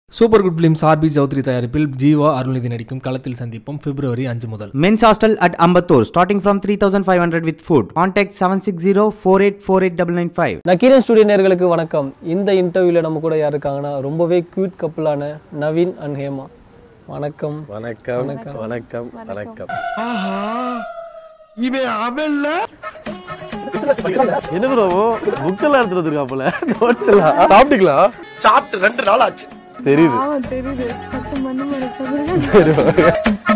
Super good films RB Choudary தயாரிப்பில் ஜீவா அருள்நிதி நடிக்கும் களத்தில் சந்திப்போம் பிப்ரவரி அஞ்சு முதல் Men's hostel at Ambattur starting from 3500 with food. Contact 760-4848-995. Nakkheeran studio நேர்களுக்கு வணக்கம் இந்த இன்டர்வியூவில் நம்ம கூட யார் இருக்காங்கன்னா ரொம்பவே க்யூட் கப்புளான நவீன் அண்ட் ஹேமா வணக்கம் வணக்கம் வணக்கம் வணக்கம் என்ன ப்ரோ புக்கெல்லாம் எடுத்துட்டு வந்திருக்காப்புல நோட்ஸ் எல்லாம் சாப்பிட்டீங்களா சாப்பிட்டு ரெண்டு நாள் ஆச்சு தெரியுது ஆமா தெரியுது பத்து மணி மணிக்கு சரி okay.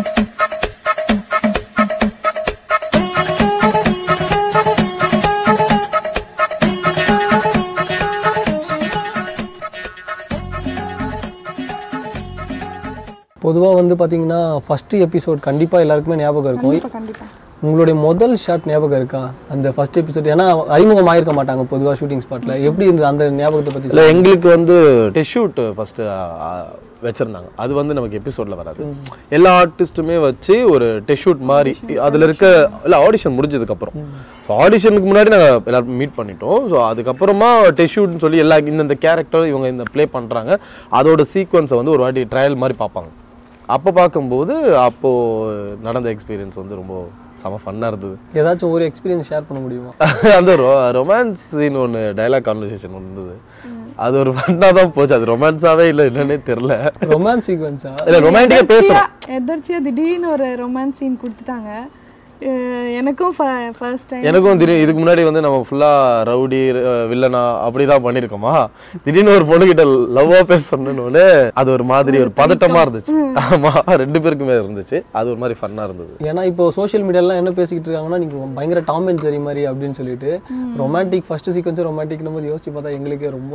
பொதுவாக வந்து பார்த்தீங்கன்னா ஃபஸ்ட்டு எபிசோட் கண்டிப்பாக எல்லாருக்குமே ஞாபகம் இருக்கும் கண்டிப்பா கண்டிப்பா உங்களுடைய முதல் ஷாட் ஞாபகம் இருக்கா அந்த ஃபர்ஸ்ட் எபிசோட் ஏன்னா அறிமுகம் ஆயிருக்க மாட்டாங்க பொதுவாக ஷூட்டிங் ஸ்பாட்டில் எப்படி இருந்தது அந்த ஞாபகத்தை பற்றி இல்ல எங்களுக்கு வந்து டெஸ்ட் ஷூட் ஃபர்ஸ்ட் வச்சிருந்தாங்க அது வந்து நமக்கு எபிசோட்ல வராது எல்லா ஆர்டிஸ்ட்டுமே வச்சு ஒரு டெஸ்ட் ஷூட் மாதிரி அதுல இருக்க இல்ல ஆடிஷன் முடிஞ்சதுக்கு அப்புறம் ஸோ ஆடிஷனுக்கு முன்னாடி நாங்க எல்லாரும் மீட் பண்ணிட்டோம் ஸோ அதுக்கப்புறமா டெஸ்ட் ஷூட்னு சொல்லி எல்லா இந்தந்த கேரக்டர் இவங்க இந்த ப்ளே பண்றாங்க அதோட சீக்வன்ஸை வந்து ஒரு வாட்டி ட்ரையல் மாதிரி பார்ப்பாங்க அப்போ பார்க்கும்போது அப்போ நடந்த எக்ஸ்பீரியன்ஸ் வந்து ரொம்ப செம ஃபன்னாக இருந்தது ஏதாச்சும் ஒரு எக்ஸ்பீரியன்ஸ் ஷேர் பண்ண முடியுமா அந்த ரொமான்ஸ் சீன் ஒன்று டைலாக் கான்வர்சேஷன் ஒன்று இருந்தது அது ஒரு ஃபன்னாக தான் போச்சு அது ரொமான்ஸாவே இல்லை என்னன்னே தெரில ரொமான்ஸ் சீக்வன்ஸா இல்லை ரொமான்டிக்காக பேசுகிறோம் எதர்ச்சியா திடீர்னு ஒரு ரொமான்ஸ் சீன் கொடுத்துட்டாங்க அஹ் எனக்கும் ஃபர்ஸ்ட் டைம் எனக்கும் தெரியும் இதுக்கு முன்னாடி வந்து நம்ம ஃபுல்லாக ரவுடி வில்லனா அப்படி தான் பண்ணியிருக்கோமா திடீர்னு ஒரு பொண்ணுகிட்ட லவ்வாக பேச சொன்னோன்னு அது ஒரு மாதிரி ஒரு பதட்டமாக இருந்துச்சு ஆமா ரெண்டு பேருக்குமே இருந்துச்சு அது ஒரு மாதிரி ஃபன்னாக இருந்தது ஏன்னா இப்போ சோஷியல் மீடியாலாம் என்ன பேசிக்கிட்டு இருக்காங்கன்னா நீங்க பயங்கர டாம் அண்ட் ஜெரி மாதிரி அப்படின்னு சொல்லிட்டு ரொமான்டிக் ஃபர்ஸ்ட் சீக்வன்ஸ் ரொமான்டிக் போது யோசிச்சு பார்த்தா எங்களுக்கே ரொம்ப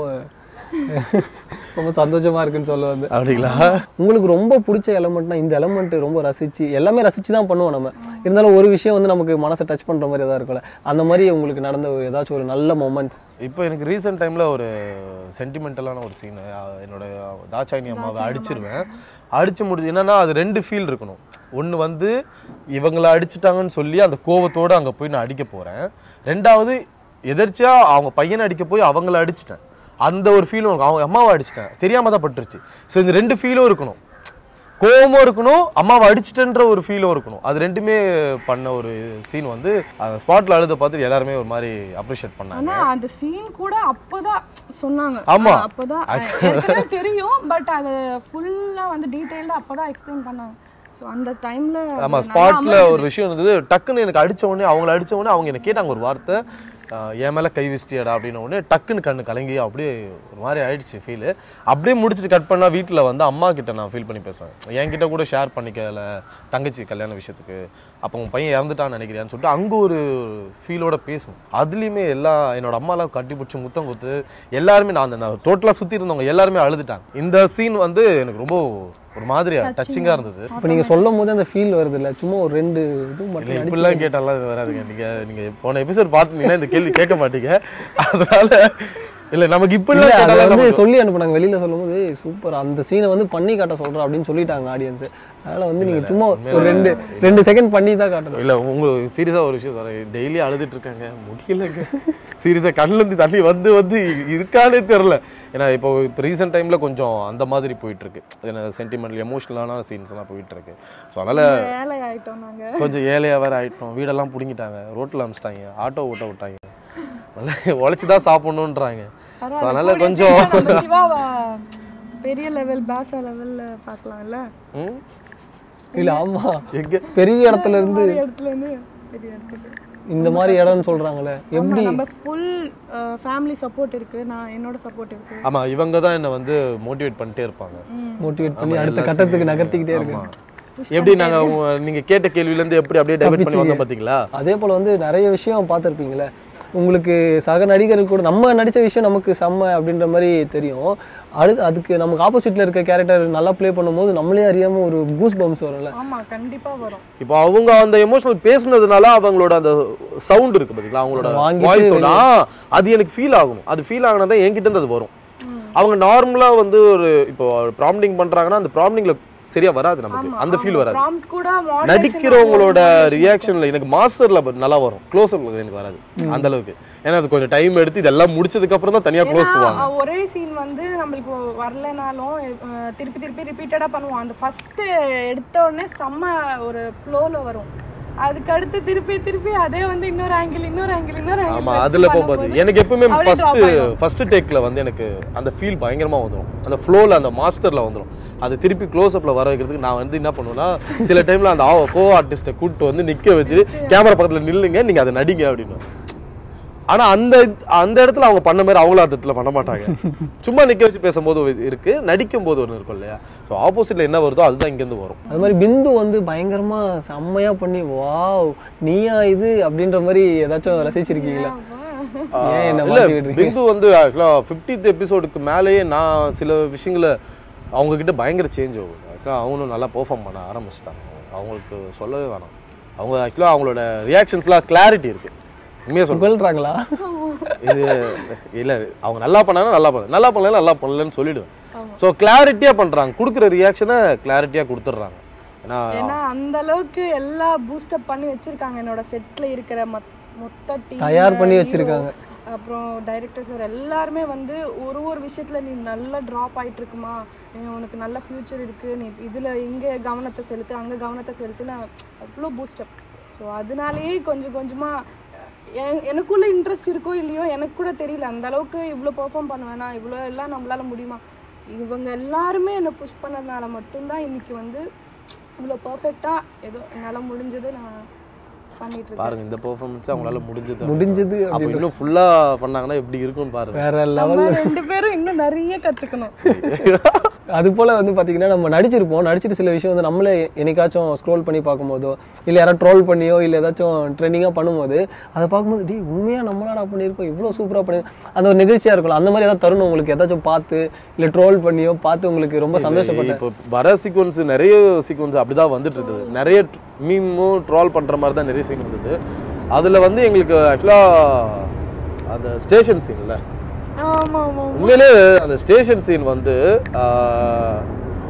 ரொம்ப சந்தோஷமா இருக்குன்னு சொல்ல வந்து அப்படிங்களா உங்களுக்கு ரொம்ப பிடிச்ச எலமெண்ட்னா இந்த எலமெண்ட் ரொம்ப ரசிச்சு எல்லாமே ரசிச்சு தான் பண்ணுவோம் நம்ம இருந்தாலும் ஒரு விஷயம் வந்து நமக்கு மனசை டச் பண்ற மாதிரி ஏதாவது இருக்கும்ல அந்த மாதிரி உங்களுக்கு நடந்த ஒரு ஏதாச்சும் ஒரு நல்ல மொமெண்ட்ஸ் இப்போ எனக்கு ரீசெண்ட் டைம்ல ஒரு சென்டிமெண்டலான ஒரு சீன் என்னோட தாச்சாயினி அம்மாவை அடிச்சிருவேன் அடிச்சு முடிஞ்சு என்னன்னா அது ரெண்டு ஃபீல் இருக்கணும் ஒன்று வந்து இவங்களை அடிச்சிட்டாங்கன்னு சொல்லி அந்த கோவத்தோட அங்கே போய் நான் அடிக்க போறேன் ரெண்டாவது எதர்ச்சியா அவங்க பையனை அடிக்க போய் அவங்கள அடிச்சிட்டேன் அந்த ஒரு ஃபீலும் இருக்கும் அவங்க அம்மாவை அடிச்சிட்டேன் தெரியாம தான் பட்டுருச்சு ஸோ இந்த ரெண்டு ஃபீலும் இருக்கணும் கோவமும் இருக்கணும் அம்மாவை அடிச்சிட்டன்ற ஒரு ஃபீலும் இருக்கணும் அது ரெண்டுமே பண்ண ஒரு சீன் வந்து அந்த ஸ்பாட்ல அழுத பார்த்து எல்லாருமே ஒரு மாதிரி அப்ரிஷியேட் பண்ணாங்க ஆனா அந்த சீன் கூட அப்பதான் சொன்னாங்க ஆமா. அஹ் அப்பதான் அஹ் ஏற்கனவே தெரியும் பட் அது ஃபுல்லா வந்து டீடைல்டா அப்பதான் எக்ஸ்பிளைன் பண்ணாங்க சோ அந்த டைம்ல ஆமா ஸ்பாட்ல ஒரு விஷயம் இருந்தது டக்குன்னு எனக்கு அடிச்ச உடனே அவங்கள அடிச்ச உடனே அவங்க என்ன கேட்டாங்க ஒரு வார்த்தை ஆஹ் என் மேல கை விசிட்டியடா அப்படின்னு உடனே டக்குன்னு கண்ணு கலங்கி அப்படியே ஒரு மாதிரி ஆயிடுச்சு ஃபீல் அப்படியே முடிச்சுட்டு கட் பண்ணா வீட்ல வந்து அம்மா கிட்ட நான் ஃபீல் பண்ணி பேசுவேன் என்கிட்ட கூட ஷேர் பண்ணிக்கல தங்கச்சி கல்யாண விஷயத்துக்கு அப்போ உன் பையன் இறந்துட்டான்னு நினைக்கிறியான்னு சொல்லிட்டு அங்க ஒரு ஃபீலோட பேசணும் அதுலயுமே எல்லா என்னோட அம்மாலாம் கட்டி பிடிச்சி முத்தம் குத்து எல்லாருமே நான் அந்த டோட்டலா சுத்தி இருந்தவங்க எல்லாருமே அழுதுட்டாங்க இந்த சீன் வந்து எனக்கு ரொம்ப ஒரு மாதிரி டச்சிங்கா இருந்தது இப்போ நீங்க சொல்லும் போது அந்த ஃபீல் வருது இல்ல சும்மா ஒரு ரெண்டு இது இல்ல மட்டும் இப்படிலாம் கேட்டாலாம் இது வராதுங்க நீங்க நீங்க போன எபிசோட் பார்த்துட்டீங்கன்னா இந்த கேள்வி கேட்க மாட்டீங்க அதனால இல்ல நமக்கு இப்படிலாம் இல்ல, அதை கேட்டாலாம் வந்து நமக்கு- சொல்லி அனுப்புனாங்க வெளியில சொல்லும்போது சூப்பர் அந்த சீனை வந்து பண்ணி காட்ட சொல்றேன் அப்படின்னு சொல்லிட்டாங்க ஆடியன்ஸ் அதனால வந்து நீங்க சும்மா ஒரு ரெண்டு ரெண்டு செகண்ட் பண்ணி தான் காட்டணும் இல்ல உங்க சீரியஸா ஒரு விஷயம் சொல்றேன் டெய்லி அழுதுட்டு இருக்காங்க முடியலங்க சீரியஸா கண்ணுல இருந்து தண்ணி வந்து வந்து இருக்கானே தெரியல ஏன்னா இப்போ இப்போ ரீசெண்ட் டைம்ல கொஞ்சம் அந்த மாதிரி போயிட்டு இருக்கு ஏன்னா சென்டிமெண்டல் எமோஷனலான சீன்ஸ் எல்லாம் போயிட்டு இருக்கு ஸோ அதனால வேலை ஆயிட்டோம் நாங்க கொஞ்சம் ஏழையா வேற ஆயிட்டோம் வீடெல்லாம் புடுங்கிட்டாங்க ரோட்ல அமிச்சிட்டாங்க ஆட்டோ ஓட்ட விட்டாங்க உழைச்சி தான் சாப்பிடணுன்றாங்க ஸோ அதனால கூடிய கொஞ்சம் சீக்கிரம் நம்ம சிவாவை பெரிய லெவல் பாஷா லெவல்ல பார்க்கலாம்ல ம், இல்ல ஆமா எங்க பெரிய இடத்துல இருந்து ஒரு இடத்துல இருந்து பெரிய இடத்துக்கு இந்த மாதிரி இடம்னு சொல்றாங்களே எப்படி ஆமா, நம்ம ஃபுல் ஃபேமிலி சப்போர்ட் இருக்கு நான் என்னோட சப்போர்ட் இருக்கு ஆமா இவங்க தான் என்ன வந்து மோட்டிவேட் பண்ணிட்டே இருப்பாங்க மோட்டிவேட் பண்ணி ஆமா, அடுத்த எல்லா கட்டத்துக்கு scene- நகர்த்திக்கிட்டே ஆமா. இருக்கு எப்படி நாங்க உங்க- நீங்க கேட்ட கேள்வியில இருந்து எப்படி அப்படியே டைவர்ட் பண்ணி வந்தோம் பாத்தீங்களா அதே போல வந்து நிறைய விஷயம் பார்த்துருப்பீங்களே உங்களுக்கு சக நடிகர்கள் கூட நம்ம நடிச்ச விஷயம் நமக்கு செம்ம அப்படின்ற மாதிரி தெரியும் அடுத்து அதுக்கு நமக்கு ஆப்போசிட்ல இருக்க கேரக்டர் நல்லா ப்ளே பண்ணும்போது நம்மளே அறியாம ஒரு கூஸ் பம்ப்ஸ் வரும்ல ஆமா கண்டிப்பா வரும் இப்போ அவங்க அந்த எமோஷனல் பேசுனதுனால அவங்களோட அந்த சவுண்ட் இருக்கு பாத்தீங்களா அவங்களோட வாங்கிட்டு வாய்ஸோட அது எனக்கு ஃபீல் ஆகணும் அது ஃபீல் ஆகினா தான் என்கிட்ட இருந்து அது வரும் அவங்க நார்மலா வந்து ஒரு இப்போ ப்ராம்டிங் பண்றாங்கன்னா அந்த ப்ராம்டிங்ல சரியா வராது நமக்கு அந்த ஃபீல் வராது ப்ராம்ப்ட் கூட moderation நடிக்கிறவங்களோட ரியாக்ஷன்ல எனக்கு மாஸ்டர்ல நல்லா வரும் க்ளோஸ் அப்ல எனக்கு வராது அந்த அளவுக்கு ஏன்னா அது கொஞ்சம் டைம் எடுத்து இதெல்லாம் முடிச்சதுக்கு அப்புறம் தான் தனியா க்ளோஸ் போவாங்க ஏன்னா, ஒரே சீன் வந்து நம்மளுக்கு வரலனாலும் அஹ், திருப்பி திருப்பி ரிப்பீட்டடா பண்ணுவோம் அந்த ஃபர்ஸ்ட் எடுத்த உடனே செம்ம ஒரு ஃப்ளோல வரும் அதுக்கு அடுத்து திருப்பி திருப்பி அதே வந்து இன்னொரு ஆங்கிள் இன்னொரு ஆங்கிள் இன்னொரு ஆமா ஆங்கிள் அதுல போகும்போது எனக்கு எப்பவுமே ஃபர்ஸ்ட் ஃபர்ஸ்ட் டேக்ல வந்து எனக்கு அந்த ஃபீல் பயங்கரமா வந்துடும் அந்த ஃப்ளோல அந்த மாஸ்டர்ல வந்துடும் அது திருப்பி க்ளோஸ் அப்ல வர வைக்கிறதுக்கு நான் வந்து என்ன பண்ணுவேன்னா சில டைம்ல அந்த கோ ஆர்டிஸ்ட்டை கூப்பிட்டு வந்து நிக்க வச்சு கேமரா பக்கத்துல நில்லுங்க நீங்க அதை நடிங்க அப்படின்னு ஆனா அந்த அந்த இடத்துல அவங்க பண்ண மாதிரி அவங்களும் அந்த இடத்துல பண்ண மாட்டாங்க சும்மா நிக்க வச்சு பேசும்போது ஒரு இருக்கு நடிக்கும் போது ஒன்று இருக்கும் இல்லையா ஸோ ஆப்போசிட்ல என்ன வருதோ அதுதான் இங்க இருந்து வரும் அது மாதிரி பிந்து வந்து பயங்கரமா செம்மையா பண்ணி வாவ் நீயா இது அப்படின்ற மாதிரி ஏதாச்சும் ரசிச்சிருக்கீங்களா ஏன் என்ன இல்ல மாத்தி விடுறீங்க பிந்து வந்து ஆக்சுவலா ஃபிஃப்டித் எபிசோடுக்கு மேலேயே நான் சில விஷயங்களை அவங்க கிட்ட பயங்கர சேஞ்ச் ஆகும் ஆக்சுவலாக அவங்களும் நல்லா பெர்ஃபார்ம் பண்ண ஆரம்பிச்சிட்டாங்க அவங்களுக்கு சொல்லவே வேணாம் அவங்க ஆக்சுவலாக அவங்களோட ரியாக்ஷன்ஸ்லாம் கிளாரிட்டி இருக்கு உண்மையாக சொல்றேன் புகழ்றாங்களா இது இல்ல அவங்க நல்லா பண்ணாலும் நல்லா பண்ணல நல்லா பண்ணல நல்லா பண்ணலன்னு சொல்லிடுவேன் ஸோ கிளாரிட்டியா பண்றாங்க கொடுக்குற ரியாக்ஷனை கிளாரிட்டியா கொடுத்துட்றாங்க ஏன்னா ஏன்னா அந்த அளவுக்கு எல்லா பூஸ்டப் பண்ணி வச்சிருக்காங்க என்னோட செட்ல இருக்கிற மொத்- மொத்த team, தயார் பண்ணி hero, வச்சிருக்காங்க. அப்புறம் டைரக்டர் சார் எல்லாருமே வந்து ஒரு ஒரு விஷயத்துல நீ நல்லா ட்ராப் ஆயிட்டு இருக்குமா நீ உனக்கு நல்ல ஃபியூச்சர் இருக்கு நீ இதுல இங்க கவனத்தை செலுத்து அங்க கவனத்தை செலுத்து நான் அவ்வளோ பூஸ்டப் ஸோ அதனாலேயே கொஞ்சம் கொஞ்சமா எ- எனக்குள்ள இன்ட்ரெஸ்ட் இருக்கோ இல்லையோ எனக்கு கூட தெரியல அந்த அளவுக்கு இவ்வளோ பெர்ஃபார்ம் பண்ணுவேனா இவ்வளோ எல்லாம் நம்மளால முடியுமா இவங்க எல்லாருமே என்னை புஷ் பண்ணதுனால மட்டும்தான் இன்னைக்கு வந்து இவ்வளோ பர்ஃபெக்டாக ஏதோ என்னால் முடிஞ்சது நான் பண்ணிட்டு இருக்கேன் பாருங்க இந்த பெர்ஃபார்மன்ஸ் அவங்களால முடிஞ்சது முடிஞ்சது அப்போ இன்னும் ஃபுல்லா பண்ணாங்கன்னா எப்படி இருக்கும்னு பாருங்க வேற லெவல் நம்ம ரெண்டு பேரும் இன்னும் நிறைய கத்துக்கணும் அது போல வந்து பாத்தீங்கன்னா நம்ம நடிச்சிருப்போம் நடிச்சிட்டு சில விஷயம் வந்து நம்மளே என்னைக்காச்சும் ஸ்க்ரோல் பண்ணி பார்க்கும்போதோ இல்லை யாராவது ட்ரோல் பண்ணியோ இல்லை ஏதாச்சும் ட்ரெண்டிங்காக பண்ணும்போது அதை பார்க்கும்போது டேய் உண்மையாக நம்மளாடா பண்ணியிருக்கோம் இவ்வளோ சூப்பராக பண்ணி அந்த ஒரு நிகழ்ச்சியாக இருக்கும்ல அந்த மாதிரி ஏதாவது தருணம் உங்களுக்கு ஏதாச்சும் பார்த்து இல்லை ட்ரோல் பண்ணியோ பார்த்து உங்களுக்கு ரொம்ப சந்தோஷப்பட்டேன் இப்போ வர சீக்வன்ஸ் நிறைய சீக்வன்ஸ் அப்படிதான் வந்துட்டு இருந்தது நிறைய மீமும் ட்ரால் பண்ற மாதிரி தான் நிறைய சீன் வந்தது அதுல வந்து எங்களுக்கு ஆக்சுவலா அந்த ஸ்டேஷன் சீன்ல ஆமா ஆமா உண்மையிலே அந்த ஸ்டேஷன் சீன் வந்து ஆஹ்,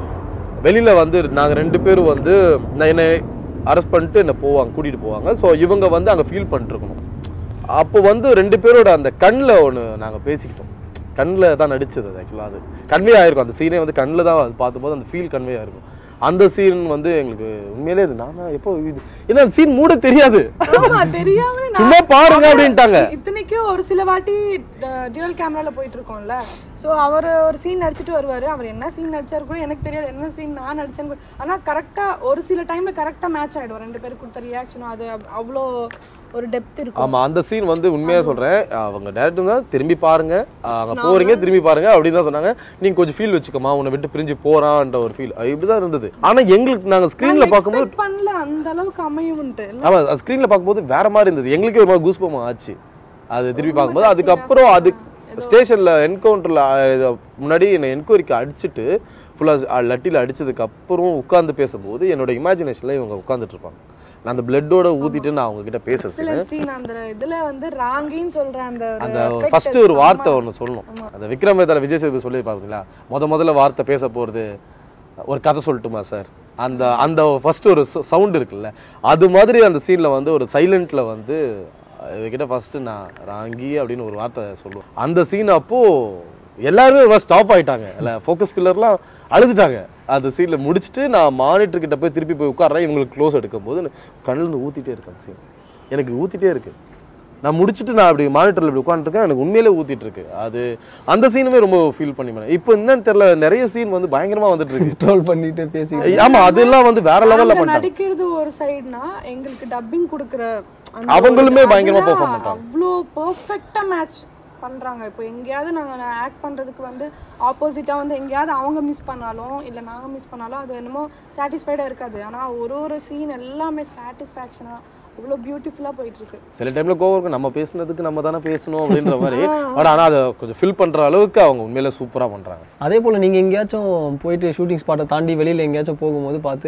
வெளியில வந்து நாங்க ரெண்டு பேரும் வந்து நான் என்னை அரெஸ்ட் பண்ணிட்டு என்னை போவாங்க கூட்டிட்டு போவாங்க ஸோ இவங்க வந்து அங்க ஃபீல் பண்ணிட்டு இருக்கணும் அப்போ வந்து ரெண்டு பேரோட அந்த கண்ணில் ஒன்று நாங்க பேசிக்கிட்டோம் கண்ணில் தான் நடிச்சது அது ஆக்சுவலாக அது கன்வே ஆயிருக்கும் அந்த சீனே வந்து கண்ணில் தான் அது பார்க்கும்போது அந்த ஃபீல் கன்வே ஆயிருக்கும் அந்த சீன் வந்து எங்களுக்கு உண்மையிலே இது நானா எப்போ இது ஏன்னா அந்த சீன் மூட தெரியாது ஆமா தெரியாம நான் சும்மா பாருங்க அப்படின்ட்டாங்க இத்தனைக்கும் ஒரு சில வாட்டி டியூவல் கேமரால போயிட்டு இருக்கோம்ல சோ அவர் ஒரு சீன் நடிச்சிட்டு வருவாரு அவர் என்ன சீன் நடிச்சாரு கூட எனக்கு தெரியாது என்ன சீன் நான் நடிச்சேன்னு கூட- ஆனா கரெக்டா ஒரு சில டைம்ல கரெக்டா மேட்ச் ஆயிடும் ரெண்டு பேருக்கு கொடுத்த ரியாக்ஷனும் அது அவ்- அவ்வளோ ஒரு டெப்த் இருக்கும் ஆமா அந்த சீன் வந்து உண்மையா சொல்றேன் அவங்க டேரக்டர் தான் திரும்பி பாருங்க அங்க போறீங்க திரும்பி பாருங்க அப்படின்னு தான் சொன்னாங்க நீங்க கொஞ்சம் ஃபீல் வச்சுக்கோமா உன்னை விட்டு பிரிஞ்சு போறான்ற ஒரு ஃபீல் இப்படிதான் இருந்தது ஆனா எங்களுக்கு நாங்க ஸ்கிரீன்ல பார்க்கும்போது எக்ஸ்பெக்ட் பண்ணல அந்த அளவுக்கு அமையும்ட்டு ஆமா ஸ்கிரீன்ல பார்க்கும்போது வேற மாதிரி இருந்தது எங்களுக்கே ஒரு மாதிரி கூஸ்பம் ஆச்சு அது திருப்பி பார்க்கும்போது அதுக்கப்புறம் அது ஸ்டேஷன்ல என்கவுண்டர்ல முன்னாடி என்னை என்கொயரிக்கு அடிச்சுட்டு ஃபுல்லா லட்டில அடிச்சதுக்கு அப்புறம் உட்கார்ந்து பேசும்போது என்னோட இமேஜினேஷன்ல இவங்க உட்கார்ந்துட்டு இருப்பாங்க நான் அந்த பிளட்டோட ஊத்திட்டு நான் அவங்க கிட்ட பேசுறேன் எக்ஸலன்ட் சீன் அந்த இதுல வந்து ராங்கின்னு சொல்ற அந்த ஒரு அந்த effect ஃபர்ஸ்ட் ஒரு செம்ம. வார்த்தை ஒன்று சொல்லணும் அந்த விக்ரம் வேதால விஜய் சேதுபதி சொல்லி பாத்தீங்களா முத முதல்ல வார்த்தை பேச போறது ஒரு கதை சொல்லட்டுமா சார் அந்த அந்த ஃபர்ஸ்ட் ஒரு சவுண்ட் இருக்குல்ல அது மாதிரி அந்த சீன்ல வந்து ஒரு சைலண்ட்ல வந்து இவகிட்ட ஃபர்ஸ்ட் நான் ராங்கி அப்படின்னு ஒரு வார்த்தை சொல்லுவோம் அந்த சீன் அப்போ எல்லாருமே ஸ்டாப் ஆயிட்டாங்க இல்ல ஃபோக்கஸ் பில்லர்லாம் அழுதுட்டாங்க அந்த சீன்ல முடிச்சுட்டு நான் மானிட்டர் கிட்ட போய் திருப்பி போய் உட்கார்றேன் இவங்களுக்கு க்ளோஸ் எடுக்கும் போது கண்ணுல இருந்து ஊத்திட்டே இருக்கு அந்த சீன் எனக்கு ஊத்திட்டே இருக்கு நான் முடிச்சுட்டு நான் அப்படி மானிட்டர்ல இப்படி உட்காந்துருக்கேன் எனக்கு உண்மையிலே ஊத்திட்டு இருக்கு அது அந்த சீனுமே ரொம்ப ஃபீல் பண்ணி பண்ணேன் இப்போ என்னன்னு தெரியல நிறைய சீன் வந்து பயங்கரமா வந்துட்டு இருக்கு ட்ரோல் பண்ணிட்டு பேசி ஆமா அதெல்லாம் வந்து வேற லெவல்ல நாங்க பண்ணிட்டாங்க நடிக்கிறது ஒரு சைடுனா எங்களுக்கு டப்பிங் கொடுக்குற அந்த அவங்களுமே ஒரு- பயங்கரமா அதெல்லாம் perform பண்றாங்க. அவ்வளோ பெர்ஃபெக்ட்டா மேட்ச் பண்றாங்க இப்போ எங்கேயாவது நாங்க ஆக்ட் பண்றதுக்கு வந்து ஆப்போசிட்டா வந்து எங்கேயாவது அவங்க மிஸ் பண்ணாலும் இல்ல நாங்க மிஸ் பண்ணாலும் அது என்னமோ சாட்டிஸ்ஃபைடா இருக்காது ஆனா ஒரு ஒரு சீன் எல்லாமே சாட்டிஸ்ஃபேக்ஷனா அவ்வளோ பியூட்டிஃபுல்லா போயிட்டு இருக்கு சில டைம்ல கோவம் இருக்கும் நம்ம பேசுனதுக்கு நம்ம தானே பேசணும் அப்படின்ற மாதிரி பட் ஆனா அதை கொஞ்சம் ஃபில் பண்ற அளவுக்கு அவங்க உண்மையில சூப்பரா பண்றாங்க அதே போல் நீங்கள் எங்கேயாச்சும் போயிட்டு ஷூட்டிங் ஸ்பாட்டை தாண்டி வெளியில் எங்கேயாச்சும் போகும்போது பார்த்து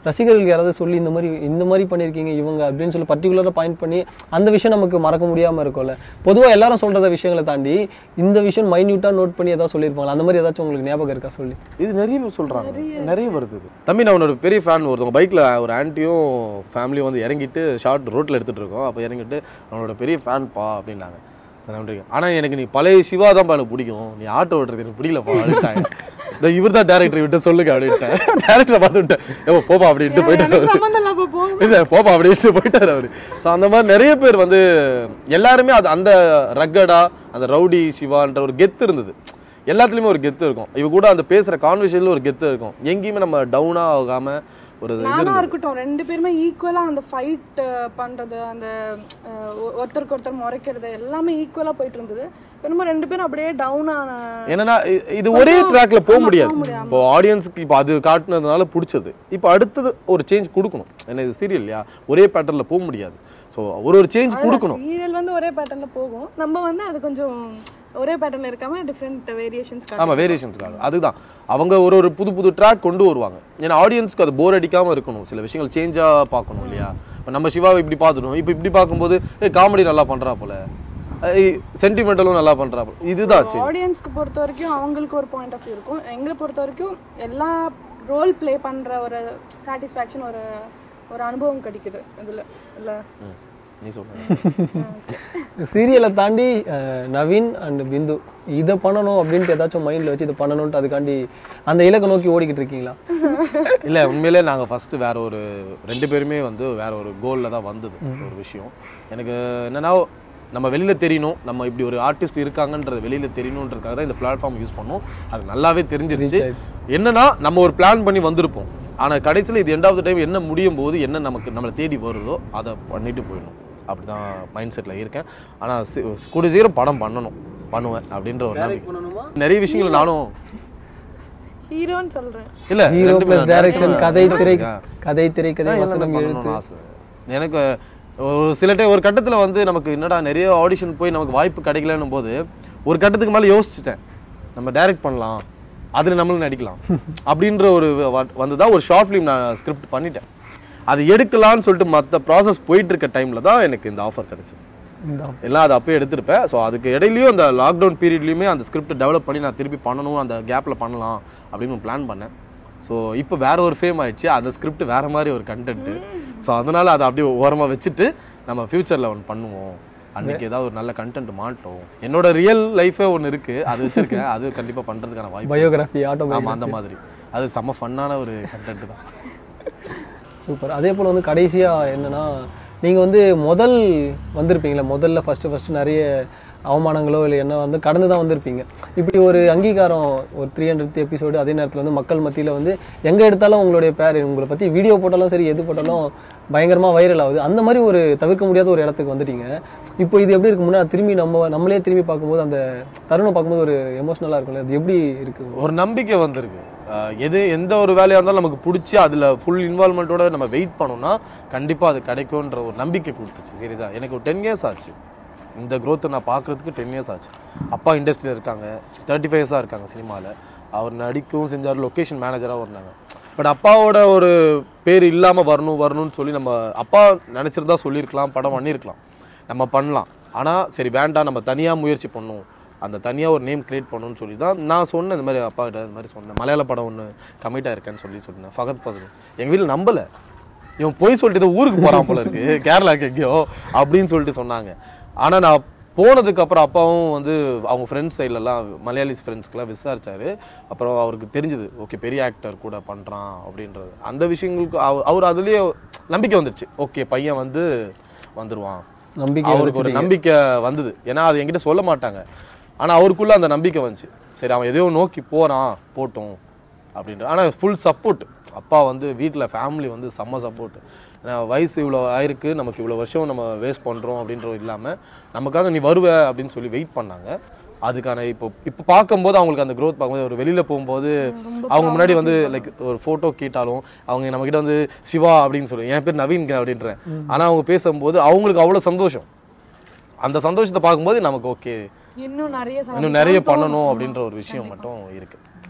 ரசிகர்களுக்கு யாராவது சொல்லி இந்த மாதிரி இந்த மாதிரி பண்ணியிருக்கீங்க இவங்க அப்படின்னு சொல்லி பர்டிகுலராக பாயிண்ட் பண்ணி அந்த விஷயம் நமக்கு மறக்க முடியாமல் இருக்கும்ல பொதுவாக எல்லாரும் சொல்கிறத விஷயங்களை தாண்டி இந்த விஷயம் மைன்யூட்டாக நோட் பண்ணி ஏதாவது சொல்லியிருப்பாங்க அந்த மாதிரி ஏதாச்சும் உங்களுக்கு ஞாபகம் இருக்கா சொல்லி இது நிறைய பேர் சொல்றாங்க நிறைய வருது இது. தம்பி நான் உன்னோட பெரிய ஃபேன் ஒருத்தவங்க பைக்ல ஒரு ஆன்ட்டியும் ஃபேமிலியும் வந்து இறங்கிட்டு ஷார்ட் ரோட்ல எடுத்துட்டு இருக்கோம் அப்போ இறங்கிட்டு அவனோட பெரிய ஃபேன் பா அப்படின்னாங்க நன்றி ஆனா எனக்கு நீ பழைய சிவா தான் எனக்கு பிடிக்கும் நீ ஆட்டோ ஓட்டுறது எனக்கு பிடிக்கலப்பா அப்படின்ட்டாங்க இந்த இவர் தான் டேரக்டர் விட்டு சொல்லுங்க அப்படின்ட்டேன் டேரக்டரை பார்த்து விட்டேன் ஏ போப்பா அப்படின்ட்டு போயிட்டாரு எனக்கு அவரு. சம்மந்தம் இல்லாம போகும் இல்ல போப்பா அப்படின்ட்டு போயிட்டாரு அவரு ஸோ அந்த மாதிரி நிறைய பேர் வந்து எல்லாருமே அது அந்த ரக்கடா அந்த ரவுடி சிவான்ற ஒரு கெத்து இருந்தது எல்லாத்துலயுமே ஒரு கெத்து இருக்கும் இவ கூட அந்த பேசுற கான்வர்சேஷன்ல ஒரு கெத்து இருக்கும் எங்கேயுமே நம்ம டவுனா ஆகாம ஒரு இது நானா இருந்தது இருக்கட்டும் ரெண்டு பேருமே ஈக்குவலா அந்த ஃபைட் பண்றது அந்த அஹ், ஒ- ஒருத்தருக்கு ஒருத்தர் முறைக்கிறது எல்லாமே ஈக்குவலா போயிட்டு இருந்தது இப்ப நம்ம ரெண்டு பேரும் அப்படியே டவுன் ஆன என்னன்னா இ- இது ஒரே ட்ராக்ல போக ஆமா, முடியாது போக முடியாது. இப்போ ஆடியன்ஸ்க்கு இப்போ அது காட்டுனதுனால பிடிச்சது இப்போ அடுத்தது ஒரு சேஞ்ச் கொடுக்கணும் ஏன்னா இது சீரியல் இல்லையா ஒரே பேட்டர்ல போக முடியாது ஸோ ஒரு ஒரு சேஞ்ச் கொடுக்கணும் சீரியல் வந்து ஒரே பேட்டர்ன்ல போகும் நம்ம வந்து அது கொஞ்சம் ஒரே பேட்டர்ன்ல இருக்காம டிஃப்ரெண்ட் வேரியேஷன்ஸ் ஆமா வேரியேஷன்ஸ்க்காக அதுதான் அவங்க ஒரு ஒரு புது புது ட்ராக் கொண்டு வருவாங்க ஏன்னா ஆடியன்ஸ்க்கு அது போர் அடிக்காம இருக்கணும் சில விஷயங்கள் சேஞ்சா பார்க்கணும் இல்லையா இப்போ நம்ம சிவாவை இப்படி பார்த்துட்டோம் இப்போ இப்படி பார்க்கும்போது காமெடி நல்லா பண்றா போல சென்டிமெண்டலும் நல்லா பண்றா போல இதுதான் change. ஆடியன்ஸ்க்கு பொறுத்த வரைக்கும் அவங்களுக்கு ஒரு பாயிண்ட் ஆஃப் வியூ இருக்கும் எங்களை பொறுத்த வரைக்கும் எல்லா ரோல் ப்ளே பண்ற ஒரு சாட்டிஸ்ஃபேக்ஷன் ஒரு ஒரு அனுபவம் கிடைக்குது இதுல இல்ல ம், நீ சொல்லுங்க சீரியலை தாண்டி அஹ், நவீன் அண்ட் பிந்து இதை பண்ணணும் அப்படின்ட்டு ஏதாச்சும் மைண்டில் வச்சு இதை பண்ணணும்ட்டு அதுக்காண்டி அந்த இலக்கை நோக்கி ஓடிக்கிட்டு இருக்கீங்களா இல்ல உண்மையிலே நாங்க ஃபர்ஸ்ட் வேற ஒரு ரெண்டு பேருமே வந்து வேற ஒரு கோல்ல தான் வந்தது ஒரு விஷயம் எனக்கு என்னன்னா நம்ம வெளியில தெரியணும் நம்ம இப்படி ஒரு ஆர்டிஸ்ட் இருக்காங்கன்றது வெளியில தெரியணுன்றதுக்காக தான் இந்த பிளாட்ஃபார்ம் யூஸ் பண்ணோம் அது நல்லாவே தெரிஞ்சிருச்சு Reach ஆயிடுச்சு. என்னன்னா நம்ம ஒரு பிளான் பண்ணி வந்திருப்போம் ஆனா கடைசியில் இது எண்ட் ஆஃப் த டைம் என்ன முடியும் போது என்ன நமக்கு நம்மளை தேடி வருதோ அதை பண்ணிட்டு போயிடணும் அப்படிதான் மைண்ட் செட்ல இருக்கேன் ஆனா சி- கூடிய சீக்கிரம் படம் பண்ணணும் பண்ணுவேன் அப்படின்ற ஒரு நம்பிக்கை. நிறைய விஷயங்கள் நானும் ஹீரோன்னு சொல்றேன் இல்ல ஹீரோ ரெண்டு ப்ளஸ் பேரும் டைரக்ஷன் direction கதை திரை ஆ. கதை திரைக்கதை அதான் வசனம் எல்லாமே எழுத்து பண்ணணும்னு ஆசை. எனக்கு ஒரு சில டைம் ஒரு கட்டத்துல வந்து நமக்கு என்னடா நிறைய ஆடிஷன் போய் நமக்கு வாய்ப்பு கிடைக்கலன்னும் போது ஒரு கட்டத்துக்கு மேல யோசிச்சுட்டேன் நம்ம டைரக்ட் பண்ணலாம் அதுல நம்மளும் நடிக்கலாம் அப்படின்ற ஒரு வ- வந்துதான் ஒரு ஷார்ட் ஃபிலிம் நான் ஸ்கிரிப்ட் பண்ணிட்டேன் அது எடுக்கலாம்னு சொல்லிட்டு மத்த ப்ராசஸ் போயிட்டு இருக்க டைம்ல தான் எனக்கு இந்த ஆஃபர் கிடைச்சது இந்த எல்லாம் அதை அப்பயே எடுத்திருப்பேன் ஸோ அதுக்கு இடையிலயும் அந்த லாக்டவுன் பீரியட்லையுமே அந்த ஸ்கிரிப்ட் டெவலப் பண்ணி நான் திருப்பி பண்ணணும் அந்த கேப்ல பண்ணலாம் அப்படின்னு பிளான் பண்ணேன் ஸோ இப்போ வேற ஒரு ஃபேம் ஆயிடுச்சு அந்த ஸ்கிரிப்ட் வேற மாதிரி ஒரு கண்டென்ட் ஸோ அதனால அதை அப்படியே ஓரமா வச்சுட்டு நம்ம ஃபியூச்சர்ல ஒன்று பண்ணுவோம் அன்னைக்கு ஏதாவது ஒரு நல்ல கண்டென்ட் மாட்டோம் என்னோட ரியல் லைஃபே ஒன்று இருக்கு அது வச்சிருக்கேன் அது கண்டிப்பா பண்றதுக்கான வாய்ப்பு பயோகிராஃபி ஆமா ஆட்டோபயோகிராஃபி அந்த மாதிரி அது செம்ம ஃபன்னான ஒரு கண்டென்ட் தான் சூப்பர் அதே போல் வந்து கடைசியாக என்னன்னா நீங்கள் வந்து முதல் வந்திருப்பீங்களா முதல்ல ஃபஸ்ட்டு ஃபஸ்ட்டு நிறைய அவமானங்களோ இல்லை என்ன வந்து கடந்து தான் வந்திருப்பீங்க இப்படி ஒரு அங்கீகாரம் ஒரு த்ரீ ஹண்ட்ரட் எபிசோடு அதே நேரத்தில் வந்து மக்கள் மத்தியில் வந்து எங்கே எடுத்தாலும் உங்களுடைய பேர் உங்களை பற்றி வீடியோ போட்டாலும் சரி எது போட்டாலும் பயங்கரமாக வைரல் ஆகுது அந்த மாதிரி ஒரு தவிர்க்க முடியாத ஒரு இடத்துக்கு வந்துட்டீங்க இப்போ இது எப்படி இருக்கு முன்னாடி திரும்பி நம்ம நம்மளே திரும்பி பார்க்கும்போது அந்த தருணம் பார்க்கும்போது ஒரு எமோஷ்னலாக இருக்கும்ல அது எப்படி இருக்கு ஒரு நம்பிக்கை வந்திருக்கு அஹ் எது எந்த ஒரு வேலையா இருந்தாலும் நமக்கு பிடிச்சி அதுல ஃபுல் இன்வால்மெண்ட்டோட நம்ம வெயிட் பண்ணோம்னா கண்டிப்பா அது கிடைக்கும்ன்ற ஒரு நம்பிக்கை கொடுத்துச்சு சீரியஸா எனக்கு ஒரு டென் இயர்ஸ் ஆச்சு இந்த growth நான் பார்க்கறதுக்கு டென் இயர்ஸ் ஆச்சு அப்பா இண்டஸ்ட்ரியில் இருக்காங்க தேர்ட்டி ஃபைவ் இயர்ஸாக இருக்காங்க சினிமாவில் அவர் நடிக்கவும் செஞ்சார் லொக்கேஷன் மேனேஜராக இருந்தாங்க பட் அப்பாவோட ஒரு பேர் இல்லாமல் வரணும் வரணும்னு சொல்லி நம்ம அப்பா நினச்சிருந்தா சொல்லியிருக்கலாம் படம் பண்ணியிருக்கலாம் நம்ம பண்ணலாம் ஆனால் சரி வேண்டாம் நம்ம தனியாக முயற்சி பண்ணணும் அந்த தனியாக ஒரு நேம் கிரியேட் பண்ணணும்னு சொல்லி தான் நான் சொன்னேன் இந்த மாதிரி அப்பா கிட்ட இந்த மாதிரி சொன்னேன் மலையாள படம் ஒன்று கமிட் ஆயிருக்கேன்னு சொல்லி சொன்னேன் ஃபகத் ஃபசல் எங்கள் வீட்டில் நம்பலை இவன் போய் சொல்லிட்டு ஏதோ ஊருக்கு போகிறான் போல இருக்கு கேரளாக்கு எங்கேயோ அப்படின்னு சொல்லிட்டு சொன்னாங்க ஆனால் நான் போனதுக்கு அப்புறம் அப்பாவும் வந்து அவங்க ஃப்ரெண்ட்ஸ் சைட்லலாம் மலையாளிஸ் ஃப்ரெண்ட்ஸ்க்கெலாம் விசாரிச்சாரு அப்புறம் அவருக்கு தெரிஞ்சது ஓகே பெரிய ஆக்டர் கூட பண்ணுறான் அப்படின்றது அந்த விஷயங்களுக்கு அவ- அவர் அதுலேயே நம்பிக்கை வந்துடுச்சு ஓகே பையன் வந்து வந்துருவான் நம்பிக்கை அவருக்கு ஒரு நம்பிக்கை வந்தது ஏன்னா அது என்கிட்ட சொல்ல மாட்டாங்க ஆனா அவருக்குள்ள அந்த நம்பிக்கை வந்துச்சு சரி அவன் எதையோ நோக்கி போறான் போட்டும் அப்படின்ற ஆனா ஃபுல் சப்போர்ட் அப்பா வந்து வீட்ல ஃபேமிலி வந்து செம்ம சப்போர்ட் ஏன்னா வயசு இவ்வளோ ஆயிருக்கு நமக்கு இவ்வளோ வருஷம் நம்ம வேஸ்ட் பண்றோம் அப்படின்றது இல்லாம நமக்காக நீ வருவ அப்படின்னு சொல்லி வெயிட் பண்ணாங்க அதுக்கான இப்போ இப்போ பார்க்கும்போது அவங்களுக்கு அந்த growth பார்க்கும்போது ஒரு வெளியில போகும்போது அவங்க முன்னாடி வந்து லைக் ஒரு போட்டோ கேட்டாலும் அவங்க நம்ம கிட்ட வந்து சிவா அப்படின்னு சொல்லி என் பேர் நவீன் அப்படின்றேன் ஆனா அவங்க பேசும்போது அவங்களுக்கு அவ்வளவு சந்தோஷம் அந்த சந்தோஷத்தை பார்க்கும்போது நமக்கு ஓகே இன்னும் நிறைய இன்னும் நிறைய பண்ணணும் அப்படின்ற ஒரு விஷயம் மட்டும் இருக்கு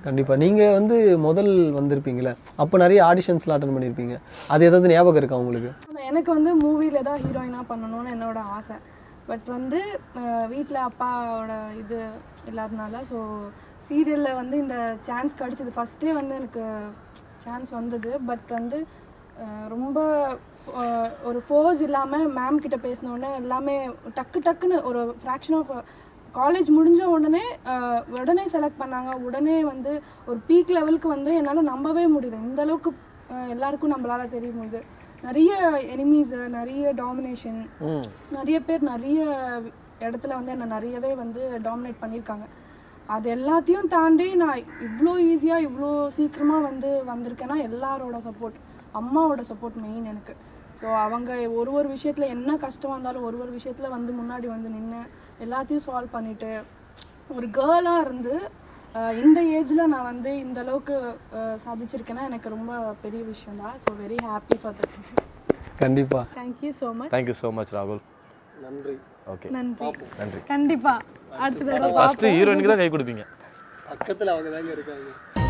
கண்டிப்பாக நீங்கள் வந்து முதல் வந்திருப்பீங்களே அப்போ நிறைய ஆடிஷன்ஸ்லாம் அட்டன் பண்ணியிருப்பீங்க அது ஏதாவது ஞாபகம் இருக்கா உங்களுக்கு எனக்கு வந்து மூவியில் தான் ஹீரோயினாக பண்ணணும்னு என்னோட ஆசை பட் வந்து வீட்டில் அப்பாவோட இது இல்லாதனால ஸோ சீரியலில் வந்து இந்த சான்ஸ் கிடச்சிது ஃபஸ்ட்டே வந்து எனக்கு சான்ஸ் வந்தது பட் வந்து அஹ், ரொம்ப அஹ், ஒரு ஃபோர்ஸ் இல்லாமல் மேம் கிட்ட பேசினோடனே எல்லாமே டக்கு டக்குன்னு ஒரு ஃப்ராக்ஷன் ஆஃப் காலேஜ் முடிஞ்ச உடனே அஹ், உடனே செலக்ட் பண்ணாங்க உடனே வந்து ஒரு பீக் லெவலுக்கு வந்து என்னால் நம்பவே முடியல இந்த அளவுக்கு அஹ், எல்லாருக்கும் நம்மளால தெரியும் போது நிறைய எனிமீஸ் நிறைய டாமினேஷன் நிறைய பேர் நிறைய இடத்துல வந்து என்னை நிறையவே வந்து டாமினேட் பண்ணியிருக்காங்க அது எல்லாத்தையும் தாண்டி நான் இவ்வளோ ஈஸியாக இவ்வளோ சீக்கிரமாக வந்து வந்திருக்கேன்னா எல்லாரோட சப்போர்ட் அம்மாவோட சப்போர்ட் மெயின் எனக்கு ஸோ அவங்க ஒரு ஒரு விஷயத்தில் என்ன கஷ்டம் வந்தாலும் ஒரு ஒரு விஷயத்தில் வந்து முன்னாடி வந்து நின்று எல்லாத்தையும் சால்வ் பண்ணிட்டு ஒரு கேர்ளாக இருந்து அஹ், இந்த ஏஜில் நான் வந்து இந்த அளவுக்கு அஹ், சாதிச்சிருக்கேன்னா எனக்கு ரொம்ப பெரிய விஷயம் தான் so very happy for that கண்டிப்பாக thank you so much thank you so much ராகுல் நன்றி ஓகே நன்றி நன்றி கண்டிப்பா அடுத்த தடவை ஃபர்ஸ்ட் ஹீரோயினுக்கு தான் கை கொடுப்பீங்க பக்கத்தில் அவங்க தாங்க இருக்காங்க